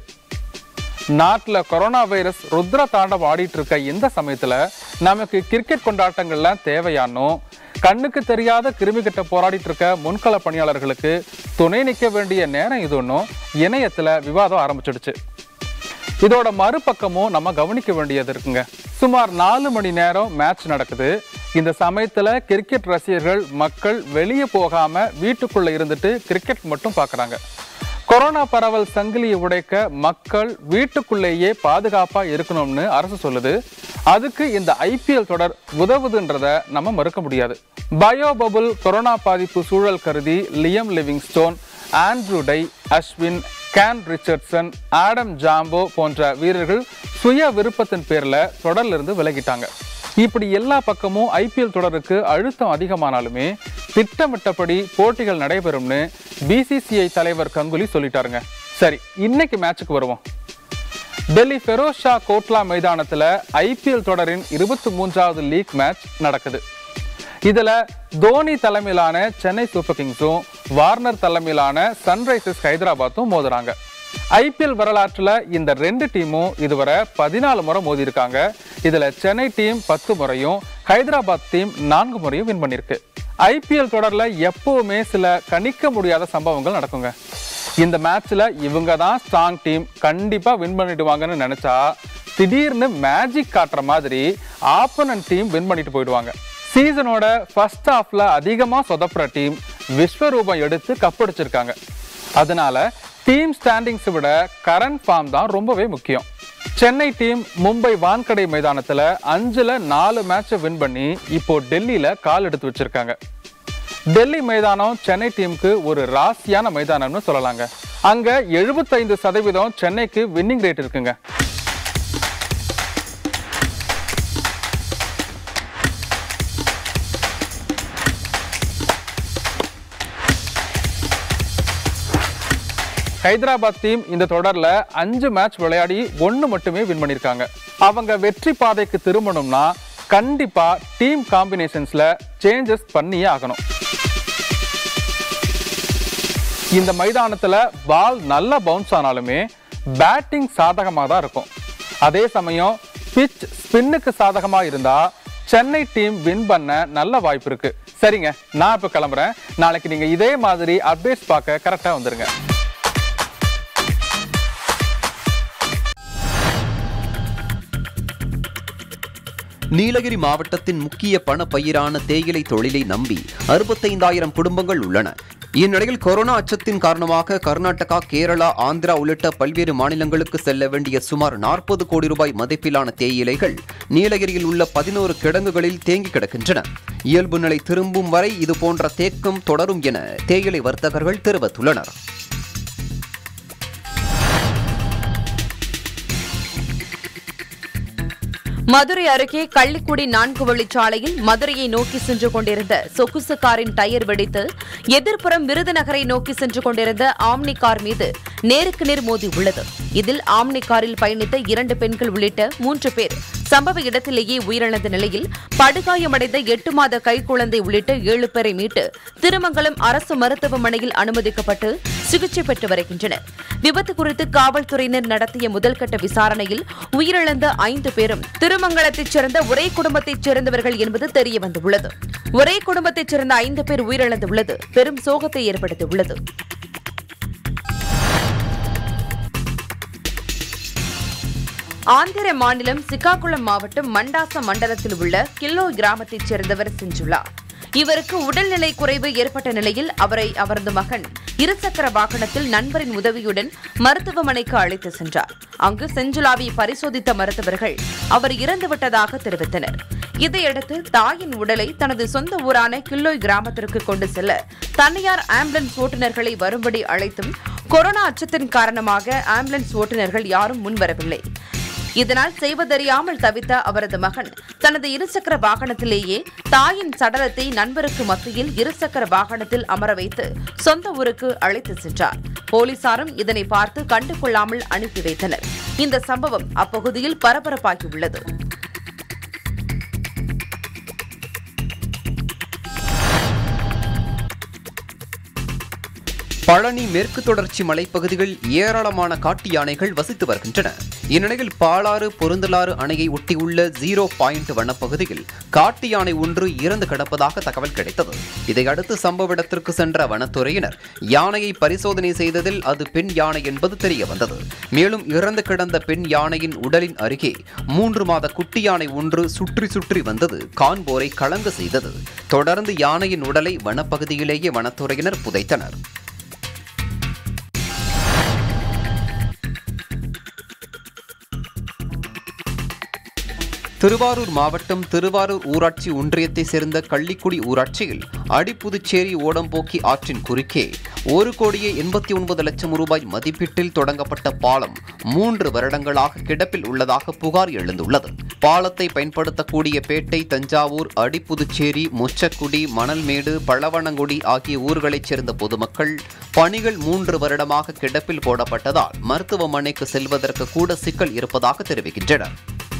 நாட்டில் கொரோனா வைரஸ் ருத்ர தாண்டவம் ஆடிட்டு இருக்க இந்த சமயத்துல நமக்கு கிரிக்கெட் கொண்டாட்டங்கள்லாம் தேவையானோ கண்ணுக்கு தெரியாத கிருமி கிட்ட போராடிட்டு இருக்க முன்கள பணியாளர்களுக்கு துணை நிற்க வேண்டிய நேரம் இது ஒன்றும் இணையத்துல விவாதம் ஆரம்பிச்சிடுச்சு இதோட மறுபக்கமும் நம்ம கவனிக்க வேண்டியது இருக்குங்க சுமார் நாலு மணி நேரம் மேட்ச் நடக்குது இந்த சமயத்துல கிரிக்கெட் ரசிகர்கள் மக்கள் வெளியே போகாம வீட்டுக்குள்ள இருந்துட்டு கிரிக்கெட் மட்டும் பார்க்கறாங்க கொரோனா பரவல் சங்கிலியை உடைக்க மக்கள் வீட்டுக்குள்ளேயே பாதுகாப்பா இருக்கணும்னு அரசு சொல்லுது அதுக்கு இந்த ஐபிஎல் தொடர் உதவுதுன்றத நம்ம மறுக்க முடியாது பயோ பபுள் கொரோனா பாதிப்பு சூழல் கருதி Liam Livingstone Andrew Tye Ashwin Kane Richardson Adam Zampa போன்ற வீரர்கள் சுய விருப்பத்தின் பேர்ல தொடர்ல இருந்து விலகிட்டாங்க இப்படி எல்லா பக்கமும் ஐபிஎல் தொடருக்கு அழுத்தம் அதிகமானாலுமே திட்டமிட்டபடி போட்டிகள் நடைபெறும்னு பிசிசிஐ தலைவர் கங்குலி சொல்லிட்டாருங்க சரி இன்னைக்கு மேட்சுக்கு வருவோம் டெல்லி ஃபெரோஸ் ஷா கோட்லா மைதானத்துல ஐபிஎல் தொடரின் இருபத்தி மூன்றாவது லீக் மேட்ச் நடக்குது இதுல தோனி தலைமையிலான சென்னை சூப்பர் கிங்ஸும் வார்னர் தலைமையிலான சன்ரைசர்ஸ் ஹைதராபாத்தும் மோதுறாங்க ஐபிஎல் வரலாற்றுல இந்த ரெண்டு டீமும் இதுவரை பதினாலு முறை மோதி இருக்காங்க இதுல சென்னை டீம் பத்து முறையும் ஹைதராபாத் டீம் நான்கு முறையும் வின் பண்ணிருக்கு ஐபிஎல் தொடர்ல எப்பவுமே சில கணிக்க முடியாத சம்பவங்கள் நடக்குங்க இந்த மேட்ச்ல இவங்க தான் ஸ்ட்ராங் டீம் கண்டிப்பா வின் பண்ணிடுவாங்கன்னு நினைச்சா திடீர்னு மேஜிக் காட்டுற மாதிரி ஆப்போனன்ட் டீம் வின் பண்ணிட்டு போயிடுவாங்க சீசனோட ஃபர்ஸ்ட் ஹாஃப்ல அதிகமா சொதப்புற டீம் விஸ்வரூபம் எடுத்து கப்படிச்சிருக்காங்க அதனால டீம் ஸ்டாண்டிங்ஸ் விட கரண்ட் ஃபார்ம் தான் ரொம்பவே முக்கியம் சென்னை டீம் மும்பை வான்கடை மைதானத்துல அஞ்சுல நாலு மேட்சை வின் பண்ணி இப்போ டெல்லியில கால் எடுத்து வச்சிருக்காங்க டெல்லி மைதானம் சென்னை டீமுக்கு ஒரு ராசியான மைதானம்னு சொல்லலாங்க அங்க எழுபத்தைந்து சதவீதம் சென்னைக்கு வின்னிங் ரேட் இருக்குங்க ஹைதராபாத் டீம் இந்த தொடர்ல அஞ்சு மேட்ச் விளையாடி ஒன்னு மட்டுமே வின் பண்ணிருக்காங்க அவங்க வெற்றி பாதைக்கு திரும்பணும்னா கண்டிப்பா டீம் காம்பினேஷன்ஸ்ல சேஞ்சஸ் பண்ணியே ஆகணும் இந்த மைதானத்துல பால் நல்லா பவுன்ஸ் ஆனாலுமே பேட்டிங் சாதகமாக தான் இருக்கும் அதே சமயம் பிச் ஸ்பின்னுக்கு சாதகமா இருந்தா சென்னை டீம் வின் பண்ண நல்ல வாய்ப்பு இருக்கு சரிங்க நான் இப்ப கிளம்புறேன் நாளைக்கு நீங்க இதே மாதிரி அப்டேட்ஸ் பார்க்க கரெக்டா வந்துருங்க நீலகிரி மாவட்டத்தின் முக்கிய பண பயிரான தேயிலை தொழிலை நம்பி அறுபத்தைந்தாயிரம் குடும்பங்கள் உள்ளன இந்நிலையில் கொரோனா அச்சத்தின் காரணமாக கர்நாடகா கேரளா ஆந்திரா உள்ளிட்ட பல்வேறு மாநிலங்களுக்கு செல்ல வேண்டிய சுமார் நாற்பது கோடி ரூபாய் மதிப்பிலான தேயிலைகள் நீலகிரியில் உள்ள பதினோரு கிடங்குகளில் தேங்கி கிடக்கின்றன இயல்பு நிலை திரும்பும் வரை இதுபோன்ற தேக்கம் தொடரும் என தேயிலை வர்த்தகர்கள் தெரிவித்துள்ளனர் மதுரை அருகே கள்ளிக்குடி நான்கு வழிச்சாலையில் மதுரையை நோக்கி சென்று கொண்டிருந்த சொகுசு காரின் டயர் வெடித்து எதிர்ப்புறம் விருதுநகரை நோக்கி சென்று கொண்டிருந்த ஆம்னி கார் மீது நேருக்கு நேர் மோதி உள்ளது இதில் ஆம்னி காரில் பயணித்த இரண்டு பெண்கள் உள்ளிட்ட மூன்று பேர் சம்பவ இடத்திலேயே உயிரிழந்த நிலையில் படுகாயமடைந்த எட்டு மாத கைக்குழந்தை உள்ளிட்ட ஏழு பேரை மீட்டு திருமங்கலம் அரசு மருத்துவமனையில் அனுமதிக்கப்பட்டு சிகிச்சை பெற்று வருகின்றனர் விபத்து குறித்து காவல்துறையினர் நடத்திய முதல்கட்ட விசாரணையில் உயிரிழந்த ஐந்து பேரும் திருமங்கலத்தைச் சேர்ந்த ஒரே குடும்பத்தைச் சேர்ந்தவர்கள் என்பது தெரியவந்துள்ளது ஒரே குடும்பத்தைச் சேர்ந்த ஐந்து பேர் உயிரிழந்துள்ளது பெரும் சோகத்தை ஏற்படுத்தியுள்ளது ஆந்திர மாநிலம் சிக்காகுளம் மாவட்டம் மண்டாச மண்டலத்தில் உள்ள கில்லோ கிராமத்தைச் சேர்ந்தவர் செஞ்சுலா இவருக்கு உடல்நிலை குறைவு ஏற்பட்ட நிலையில் அவரை அவரது மகன் இருசக்கர வாகனத்தில் நண்பரின் உதவியுடன் மருத்துவமனைக்கு அழைத்து சென்றார் அங்கு செஞ்சுலாவை பரிசோதித்த மருத்துவர்கள் அவர் இறந்துவிட்டதாக தெரிவித்தனர் இதையடுத்து தாயின் உடலை தனது சொந்த ஊரான கில்லோய் கிராமத்திற்கு கொண்டு செல்ல தனியார் ஆம்புலன்ஸ் ஓட்டுநர்களை வரும்படி அழைத்தும் கொரோனா அச்சத்தின் காரணமாக ஆம்புலன்ஸ் ஓட்டுநர்கள் யாரும் முன்வரவில்லை இதனால் செய்வதறியாமல் தவித்த அவரது மகன் தனது இருசக்கர வாகனத்திலேயே தாயின் சடலத்தை நண்பருக்கு மத்தியில் இருசக்கர வாகனத்தில் அமர வைத்து சொந்த ஊருக்கு அழைத்து சென்றார் போலீசாரும் இதனை பார்த்து கண்டுகொள்ளாமல் அனுப்பி வைத்தனர் இந்த சம்பவம் அப்பகுதியில் பரபரப்பாகியுள்ளது பழனி மேற்கு தொடர்ச்சி மலைப்பகுதிகள் ஏராளமான காட்டு யானைகள் வசித்து வருகின்றன இந்நிலையில் பாலாறு பொருந்தலாறு அணையை ஒட்டியுள்ள ஜீரோ பாயிண்ட் வனப்பகுதியில் காட்டு யானை ஒன்று இறந்து கிடப்பதாக தகவல் கிடைத்தது இதையடுத்து சம்பவ இடத்திற்கு சென்ற வனத்துறையினர் யானையை பரிசோதனை செய்ததில் அது பெண் யானை என்பது தெரிய வந்தது மேலும் இறந்து கிடந்த பெண் யானையின் உடலின் அருகே மூன்று மாத குட்டி யானை ஒன்று சுற்றி சுற்றி வந்தது காண்போரை கலங்க செய்தது தொடர்ந்து யானையின் உடலை வனப்பகுதியிலேயே வனத்துறையினர் புதைத்தனர் திருவாரூர் மாவட்டம் திருவாரூர் ஊராட்சி ஒன்றியத்தை சேர்ந்த கள்ளிக்குடி ஊராட்சியில் அடிப்புதுச்சேரி ஓடம்போக்கி ஆற்றின் குறுக்கே ஒரு கோடியே எண்பத்தி ஒன்பது லட்சம் ரூபாய் மதிப்பீட்டில் தொடங்கப்பட்ட பாலம் மூன்று வருடங்களாக கிடப்பில் உள்ளதாக புகார் எழுந்துள்ளது பாலத்தை பயன்படுத்தக்கூடிய பேட்டை தஞ்சாவூர் அடிப்புதுச்சேரி மொச்சக்குடி மணல்மேடு பழவனங்குடி ஆகிய ஊர்களைச் சேர்ந்த பொதுமக்கள் பணிகள் மூன்று வருடமாக கிடப்பில் போடப்பட்டதால் மருத்துவமனைக்கு செல்வதற்கு கூட சிக்கல் இருப்பதாக தெரிவிக்கின்றனர்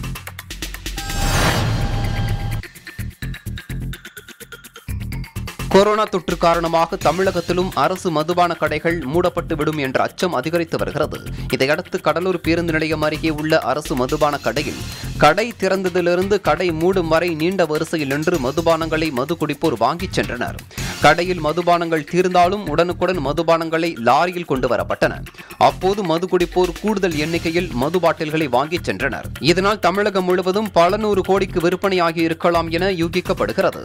கொரோனா தொற்று காரணமாக தமிழகத்திலும் அரசு மதுபான கடைகள் மூடப்பட்டு விடும் என்ற அச்சம் அதிகரித்து வருகிறது இதையடுத்து கடலூர் பேருந்து நிலையம் அருகே உள்ள அரசு மதுபான கடையில் கடை திறந்ததிலிருந்து கடை மூடும் வரை நீண்ட வரிசையில் நின்று மதுபானங்களை மது குடிப்போர் வாங்கிச் சென்றனர் கடையில் மதுபானங்கள் தீர்ந்தாலும் உடனுக்குடன் மதுபானங்களை லாரியில் கொண்டு வரப்பட்டன அப்போது மது குடிப்போர் கூடுதல் எண்ணிக்கையில் மது பாட்டில்களை வாங்கிச் சென்றனர் இதனால் தமிழகம் முழுவதும் பல நூறு கோடிக்கு விற்பனையாகி இருக்கலாம் என யூகிக்கப்படுகிறது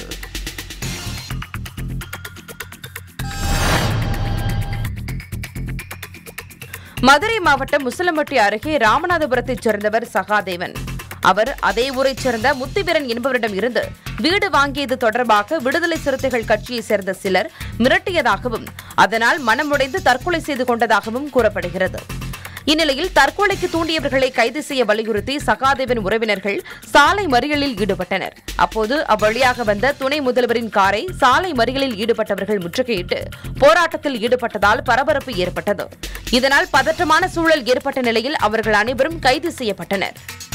மதுரை மாவட்டம் முசலம்பட்டி அருகே ராமநாதபுரத்தைச் சேர்ந்தவர் சகாதேவன் அவர் அதே ஊரைச் சேர்ந்த முத்துவீரன் என்பவரிடம் இருந்து வீடு வாங்கியது தொடர்பாக விடுதலை சிறுத்தைகள் கட்சியைச் சேர்ந்த சிலர் மிரட்டியதாகவும் அதனால் மனமுடைந்து தற்கொலை செய்து கொண்டதாகவும் கூறப்படுகிறது இந்நிலையில் தற்கொலைக்கு தூண்டியவர்களை கைது செய்ய வலியுறுத்தி சகாதேவன் உறவினர்கள் சாலை மறியலில் ஈடுபட்டனர் அப்போது அவ்வழியாக வந்த துணை முதல்வரின் காரை சாலை மறியலில் ஈடுபட்டவர்கள் முற்றுகையிட்டு போராட்டத்தில் ஈடுபட்டதால் பரபரப்பு ஏற்பட்டது இதனால் பதற்றமான சூழல் ஏற்பட்ட நிலையில் அவர்கள் அனைவரும் கைது செய்யப்பட்டனர்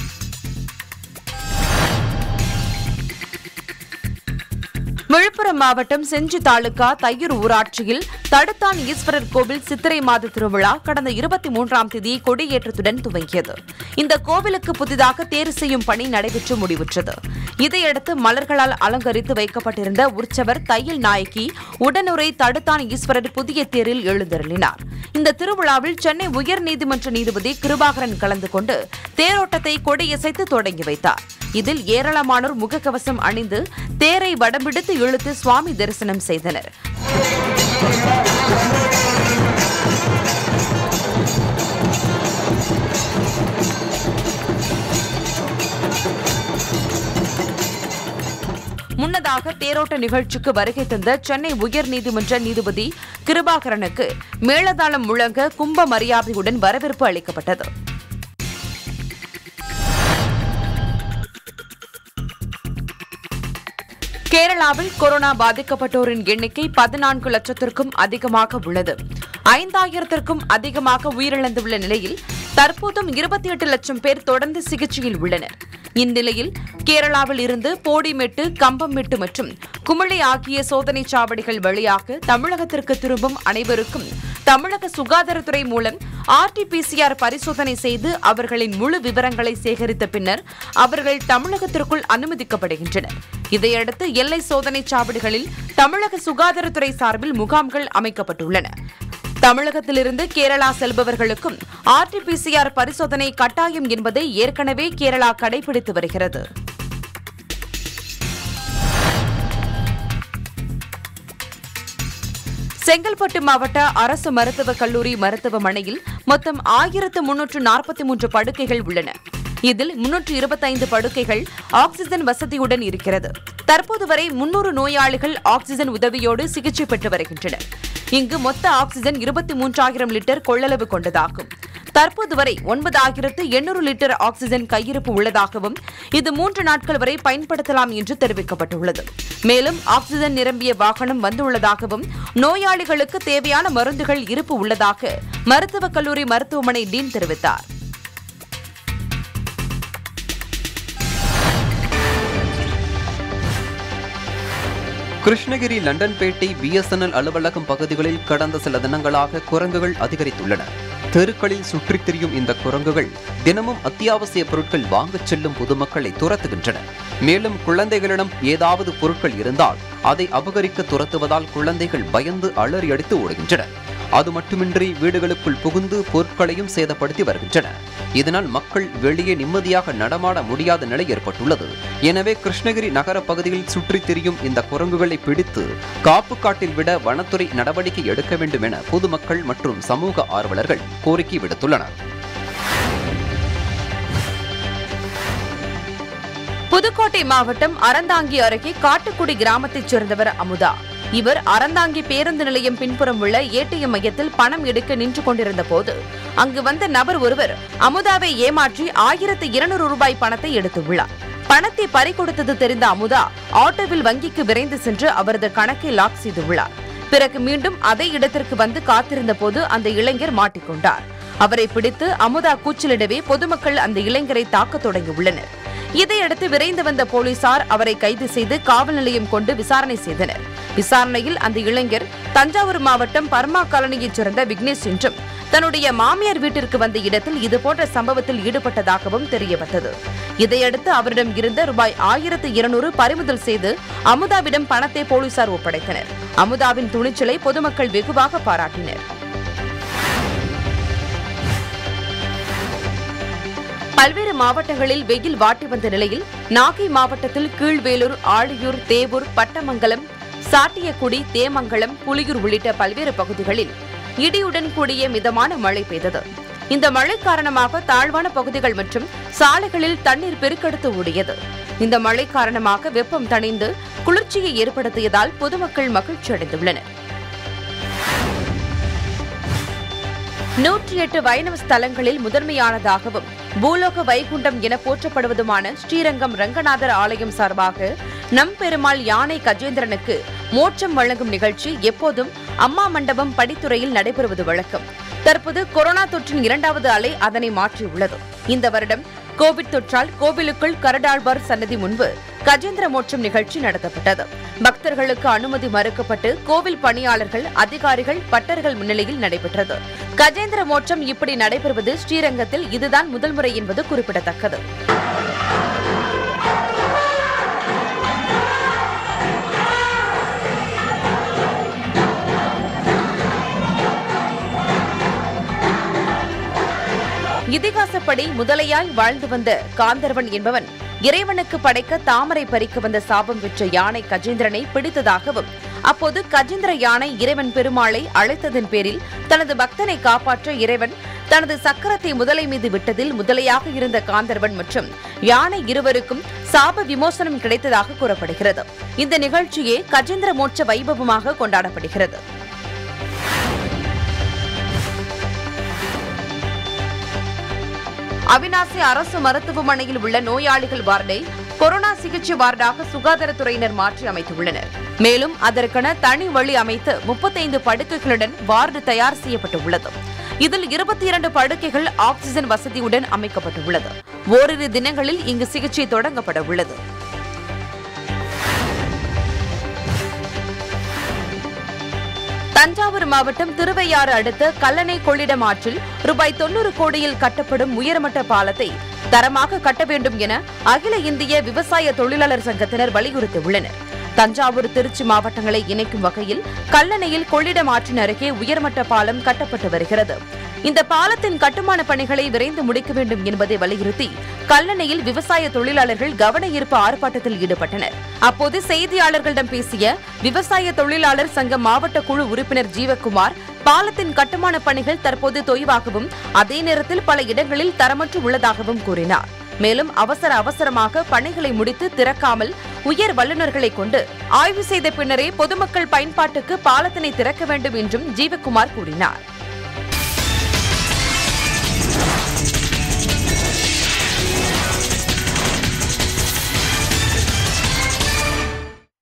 விழுப்புரம் மாவட்டம் செஞ்சி தாலுகா தையூர் ஊராட்சியில் தடுத்தான் ஈஸ்வரர் கோவில் சித்திரை மாத திருவிழா கடந்த இருபத்தி மூன்றாம் தேதி கொடியேற்றத்துடன் துவங்கியது இந்த கோவிலுக்கு புதிதாக தேர் செய்யும் பணி நடைபெற்று முடிவுற்றது இதையடுத்து மலர்களால் அலங்கரித்து வைக்கப்பட்டிருந்த உற்சவர் தையல் நாயகி உடனுரை தடுத்தான் ஈஸ்வரர் புதிய தேரில் எழுந்தருளினார் இந்த திருவிழாவில் சென்னை உயர்நீதிமன்ற நீதிபதி கிருபாகரன் கலந்து கொண்டு தேரோட்டத்தை கொடியசைத்து தொடங்கி வைத்தார் இதில் ஏராளமானோர் முகக்கவசம் அணிந்து தேரை வடம்பிடித்து இழுத்து சுவாமி தரிசனம் செய்தனர் முன்னதாக தேரோட்ட நிகழ்ச்சிக்கு வருகை தந்த சென்னை உயர்நீதிமன்ற நீதிபதி கிருபாகரனுக்கு மேளதாளம் முழங்க கும்ப மரியாதையுடன் வரவேற்பு அளிக்கப்பட்டது கேரளாவில் கொரோனா பாதிக்கப்பட்டோரின் எண்ணிக்கை பதினான்கு லட்சத்திற்கும் அதிகமாக உள்ளது ஐந்தாயிரத்திற்கும் அதிகமாக உயிரிழந்துள்ள நிலையில் தற்போதும் இருபத்தி எட்டு லட்சம் பேர் தொடர்ந்து சிகிச்சையில் உள்ளனர் இந்நிலையில் கேரளாவில் இருந்து போடிமெட்டு கம்பம்மெட்டு மற்றும் குமிளி ஆகிய சோதனைச் சாவடிகள் வழியாக தமிழகத்திற்கு திரும்பும் அனைவருக்கும் தமிழக சுகாதாரத்துறை மூலம் ஆர்டிபிசிஆர் பரிசோதனை செய்து அவர்களின் முழு விவரங்களை சேகரித்த பின்னர் அவர்கள் தமிழகத்திற்குள் அனுமதிக்கப்படுகின்றனர் இதையடுத்து எல்லை சோதனைச் சாவடிகளில் தமிழக சுகாதாரத்துறை சார்பில் முகாம்கள் அமைக்கப்பட்டுள்ளன தமிழகத்திலிருந்து கேரளா செல்பவர்களுக்கும் ஆர்டிபிசிஆர் பரிசோதனை கட்டாயம் என்பதை ஏற்கனவே கேரளா கடைபிடித்து வருகிறது செங்கல்பட்டு மாவட்ட அரசு மருத்துவக் கல்லூரி மருத்துவமனையில் மொத்தம் ஆயிரத்து முன்னூற்று நாற்பத்தி மூன்று படுக்கைகள் உள்ளன இதில் முன்னூற்று இருபத்தைந்து படுக்கைகள் ஆக்ஸிஜன் வசதியுடன் இருக்கிறது தற்போது வரை முன்னூறு நோயாளிகள் ஆக்ஸிஜன் உதவியோடு சிகிச்சை பெற்று வருகின்றனர் இங்கு மொத்த ஆக்ஸிஜன் இருபத்தி மூன்றாயிரம் லிட்டர் கொள்ளளவு கொண்டதாகும் தற்போது வரை ஒன்பதாயிரத்து எண்ணூறு லிட்டர் ஆக்ஸிஜன் கையிருப்பு உள்ளதாகவும் இது மூன்று நாட்கள் வரை பயன்படுத்தலாம் என்று தெரிவிக்கப்பட்டுள்ளது மேலும் ஆக்ஸிஜன் நிரம்பிய வாகனம் வந்துள்ளதாகவும் நோயாளிகளுக்கு தேவையான மருந்துகள் இருப்பு உள்ளதாக மருத்துவக் கல்லூரி மருத்துவமனை டீன் தெரிவித்தார் கிருஷ்ணகிரி லண்டன்பேட்டை பிஎஸ்என்எல் அலுவலகம் பகுதிகளில் கடந்த சில தினங்களாக குரங்குகள் அதிகரித்துள்ளன தெருக்களில் சுற்றித் திரியும் இந்த குரங்குகள் தினமும் அத்தியாவசிய பொருட்கள் வாங்கச் செல்லும் பொதுமக்களை துரத்துகின்றன மேலும் குழந்தைகளிடம் ஏதாவது பொருட்கள் இருந்தால் அதை அபகரிக்க துரத்துவதால் குழந்தைகள் பயந்து அலறி அடித்து ஓடுகின்றன அது மட்டுமின்றி வீடுகளுக்குள் புகுந்து பொருட்களையும் சேதப்படுத்தி வருகின்றன இதனால் மக்கள் வெளியே நிம்மதியாக நடமாட முடியாத நிலை ஏற்பட்டுள்ளது எனவே கிருஷ்ணகிரி நகர பகுதியில் சுற்றித் திரியும் இந்த குரங்குகளை பிடித்து காப்பு காட்டில் விட வனத்துறை நடவடிக்கை எடுக்க வேண்டும் என பொதுமக்கள் மற்றும் சமூக ஆர்வலர்கள் கோரிக்கை விடுத்துள்ளனர் புதுக்கோட்டை மாவட்டம் அறந்தாங்கி அருகே காட்டுக்குடி கிராமத்தைச் சேர்ந்தவர் அமுதா இவர் அறந்தாங்கி பேருந்து நிலையம் பின்புறம் உள்ள ஏடிஎம் மையத்தில் பணம் எடுக்க நின்று கொண்டிருந்த போது அங்கு வந்த நபர் ஒருவர் அமுதாவை ஏமாற்றி ஆயிரத்து இருநூறு ரூபாய் பணத்தை எடுத்துள்ளார் பணத்தை பறிகொடுத்தது தெரிந்த அமுதா ஆட்டோவில் வங்கிக்கு விரைந்து சென்று அவரது கணக்கை லாக் செய்துள்ளார் பிறகு மீண்டும் அதே இடத்திற்கு வந்து காத்திருந்த போது அந்த இளைஞர் மாட்டிக்கொண்டார் அவரை பிடித்து அமுதா கூச்சலிடவே பொதுமக்கள் அந்த இளைஞரை தாக்கத் தொடங்கியுள்ளனர் இதையடுத்து விரைந்து வந்த போலீசார் அவரை கைது செய்து காவல் நிலையம் கொண்டு விசாரணை செய்தனர் விசாரணையில் அந்த இளைஞர் தஞ்சாவூர் மாவட்டம் பர்மா காலனியைச் சேர்ந்த விக்னேஷ் என்றும் தன்னுடைய மாமியார் வீட்டிற்கு வந்த இடத்தில் இதுபோன்ற சம்பவத்தில் ஈடுபட்டதாகவும் தெரியவந்தது இதையடுத்து அவரிடம் இருந்த ரூபாய் ஆயிரத்து இருநூறு பறிமுதல் செய்து அமுதாவிடம் பணத்தை போலீசார் ஒப்படைத்தனர் அமுதாவின் துணிச்சலை பொதுமக்கள் வெகுவாக பாராட்டினர் பல்வேறு மாவட்டங்களில் வெயில் வாட்டி வந்த நிலையில் நாகை மாவட்டத்தில் கீழ்வேலூர் ஆழியூர் தேவூர் பட்டமங்கலம் சாட்டியக்குடி தேமங்கலம் புலியூர் உள்ளிட்ட பல்வேறு பகுதிகளில் இடியுடன் கூடிய மிதமான மழை பெய்தது இந்த மழை காரணமாக தாழ்வான பகுதிகள் மற்றும் சாலைகளில் தண்ணீர் பெருக்கெடுத்து ஓடியது இந்த மழை காரணமாக வெப்பம் தணிந்து குளிர்ச்சியை ஏற்படுத்தியதால் பொதுமக்கள் மகிழ்ச்சி அடைந்துள்ளனர் நூற்றி எட்டு வைணவ ஸ்தலங்களில் முதன்மையானதாகவும் பூலோக வைகுண்டம் என போற்றப்படுவதுமான ஸ்ரீரங்கம் ரங்கநாதர் ஆலயம் சார்பாக நம் பெருமாள் யானை கஜேந்திரனுக்கு மோட்சம் வழங்கும் நிகழ்ச்சி எப்போதும் அம்மா மண்டபம் படித்துறையில் நடைபெறுவது வழக்கம் தற்போது கொரோனா தொற்றின் இரண்டாவது அலை அதனை மாற்றியுள்ளது இந்த வருடம் கோவிட் தொற்றால் கோவிலுக்குள் கரடாழ்வார் சன்னதி முன்பு கஜேந்திர மோட்சம் நிகழ்ச்சி நடத்தப்பட்டது பக்தர்களுக்கு அனுமதி மறுக்கப்பட்டு கோவில் பணியாளர்கள் அதிகாரிகள் பட்டர்கள் முன்னிலையில் நடைபெற்றது கஜேந்திர மோட்சம் இப்படி நடைபெறுவது ஸ்ரீரங்கத்தில் இதுதான் முதல் முறை என்பது குறிப்பிடத்தக்கது இதிகாசப்படி முதலையாய் வாழ்ந்து வந்த காந்தர்வன் என்பவன் இறைவனுக்கு படைக்க தாமரை பறிக்க வந்த சாபம் பெற்ற யானை கஜேந்திரனை பிடித்ததாகவும் அப்போது கஜேந்திர யானை இறைவன் பெருமாளை அழைத்ததன் பேரில் தனது பக்தனை காப்பாற்ற இறைவன் தனது சக்கரத்தை முதலை மீது விட்டதில் முதலையாக இருந்த காந்தர்வன் மற்றும் யானை இருவருக்கும் சாப விமோசனம் கிடைத்ததாக கூறப்படுகிறது இந்த நிகழ்ச்சியே கஜேந்திர மோட்ச வைபவமாக கொண்டாடப்படுகிறது அவினாசி அரசு மருத்துவமனையில் உள்ள நோயாளிகள் வார்டை கொரோனா சிகிச்சை வார்டாக சுகாதாரத்துறையினர் மாற்றி அமைத்துள்ளனர் மேலும் அதற்கென தனி வழி அமைத்து முப்பத்தைந்து படுக்கைகளுடன் வார்டு தயார் செய்யப்பட்டுள்ளது இதில் இருபத்தி இரண்டு படுக்கைகள் ஆக்ஸிஜன் வசதியுடன் அமைக்கப்பட்டுள்ளது ஓரிரு தினங்களில் இங்கு சிகிச்சை தொடங்கப்பட உள்ளது தஞ்சாவூர் மாவட்டம் திருவையாறு அடுத்த கல்லணை கொள்ளிடம் ஆற்றில் ரூபாய் தொண்ணூறு கோடியில் கட்டப்படும் உயர்மட்ட பாலத்தை தரமாக கட்ட வேண்டும் என அகில இந்திய விவசாய தொழிலாளர் சங்கத்தினர் வலியுறுத்தியுள்ளனர் தஞ்சாவூர் திருச்சி மாவட்டங்களை இணைக்கும் வகையில் கல்லணையில் கொள்ளிடம் ஆற்றின் அருகே உயர்மட்ட பாலம் கட்டப்பட்டு வருகிறது இந்த பாலத்தின் கட்டுமான பணிகளை விரைந்து முடிக்க வேண்டும் என்பதை வலியுறுத்தி கல்லணையில் விவசாய தொழிலாளர்கள் கவன ஈர்ப்பு ஆர்ப்பாட்டத்தில் ஈடுபட்டனர் அப்போது செய்தியாளர்களிடம் பேசிய விவசாய தொழிலாளர் சங்க மாவட்ட குழு உறுப்பினர் ஜீவக்குமார் பாலத்தின் கட்டுமான பணிகள் தற்போது தொய்வாகவும் அதே நேரத்தில் பல இடங்களில் தரமற்று உள்ளதாகவும் கூறினார் மேலும் அவசர அவசரமாக பணிகளை முடித்து திறக்காமல் உயர் வல்லுநர்களை கொண்டு ஆய்வு செய்த பின்னரே பொதுமக்கள் பயன்பாட்டுக்கு பாலத்தினை திறக்க வேண்டும் என்றும் ஜீவக்குமார் கூறினார்